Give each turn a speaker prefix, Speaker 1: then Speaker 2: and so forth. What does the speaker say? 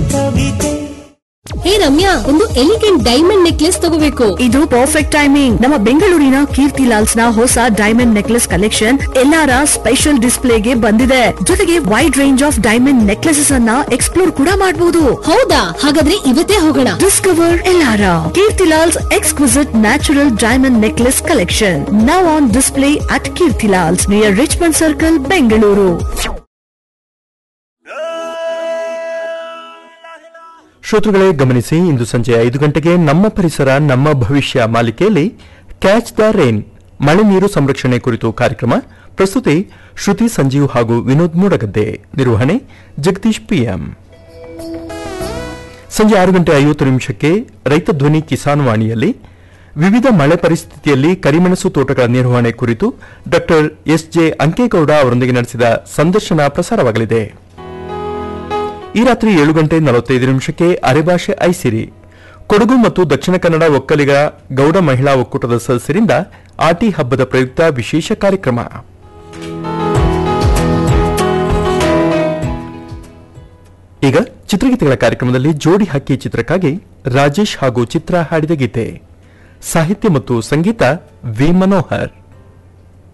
Speaker 1: ಚಿತ್ರಗೀತೆ
Speaker 2: ಹೇ ರಮ್ಯಾ ಒಂದು elegant diamond necklace ತಗೋಬೇಕು
Speaker 3: ಇದು ಪರ್ಫೆಕ್ಟ್ ಟೈಮಿಂಗ್ ನಮ್ಮ ಬೆಂಗಳೂರಿನ ಕೀರ್ತಿ ಲಾಲ್ಸ್ ನ ಹೊಸ ಡೈಮಂಡ್ ನೆಕ್ಲೆಸ್ ಕಲೆಕ್ಷನ್ ಎಲ್ಲಾರ ಸ್ಪೆಷಲ್ ಡಿಸ್ಪ್ಲೇಗೆ ಬಂದಿದೆ ಜೊತೆಗೆ wide range of diamond necklaces ಅನ್ನ ಎಕ್ಸ್ಪ್ಲೋರ್ ಕೂಡ ಮಾಡಬಹುದು
Speaker 2: ಹೌದಾ ಹಾಗಾದ್ರೆ ಇವತ್ತೇ ಹೋಗೋಣ
Speaker 3: ಡಿಸ್ಕವರ್ ಎಲ್ಲಾರ Kirtilals exquisite natural diamond necklace collection now on display at Kirtilals near Richmond circle Bengaluru
Speaker 4: ಶ್ರೋತೃಗಳೇ ಗಮನಿಸಿ ಇಂದು ಸಂಜೆ ಐದು ಗಂಟೆಗೆ ನಮ್ಮ ಪರಿಸರ ನಮ್ಮ ಭವಿಷ್ಯ ಮಾಲಿಕೆಯಲ್ಲಿ ಕ್ಯಾಚ್ ದ ರೇನ್ ಮಳೆ ನೀರು ಸಂರಕ್ಷಣೆ ಕುರಿತು ಕಾರ್ಯಕ್ರಮ ಪ್ರಸ್ತುತಿ ಶ್ರುತಿ ಸಂಜೀವ್ ಹಾಗೂ ವಿನೋದ್ ಮೂಡಗದ್ದೆ ನಿರ್ವಹಣೆ ಜಗದೀಶ್ ಪಿಎಂ ಸಂಜೆ ಆರು ಗಂಟೆ ಐವತ್ತು ನಿಮಿಷಕ್ಕೆ ರೈತ ಧ್ವನಿ ಕಿಸಾನ್ ವಾಣಿಯಲ್ಲಿ ವಿವಿಧ ಮಳೆ ಪರಿಸ್ಥಿತಿಯಲ್ಲಿ ಕರಿಮೆಣಸು ತೋಟಗಳ ನಿರ್ವಹಣೆ ಕುರಿತು ಡಾಕ್ಟರ್ ಎಸ್ ಜೆ ಅಂಕೇಗೌಡ ಅವರೊಂದಿಗೆ ನಡೆಸಿದ ಸಂದರ್ಶನ ಪ್ರಸಾರವಾಗಲಿದೆ ಈ ರಾತ್ರಿ ಏಳು ಗಂಟೆ ನಲವತ್ತೈದು ನಿಮಿಷಕ್ಕೆ ಅರೆಭಾಷೆ ಐಸಿರಿ ಕೊಡಗು ಮತ್ತು ದಕ್ಷಿಣ ಕನ್ನಡ ಒಕ್ಕಲಿಗ ಗೌಡ ಮಹಿಳಾ ಒಕ್ಕೂಟದ ಸದಸ್ಯರಿಂದ ಆಟಿ ಹಬ್ಬದ ಪ್ರಯುಕ್ತ ವಿಶೇಷ ಕಾರ್ಯಕ್ರಮ ಈಗ ಚಿತ್ರಗೀತೆಗಳ ಕಾರ್ಯಕ್ರಮದಲ್ಲಿ ಜೋಡಿ ಹಕ್ಕಿ ಚಿತ್ರಕ್ಕಾಗಿ ರಾಜೇಶ್ ಹಾಗೂ ಚಿತ್ರ ಹಾಡಿದ ಗೀತೆ ಸಾಹಿತ್ಯ ಮತ್ತು ಸಂಗೀತ ವಿ ಮನೋಹರ್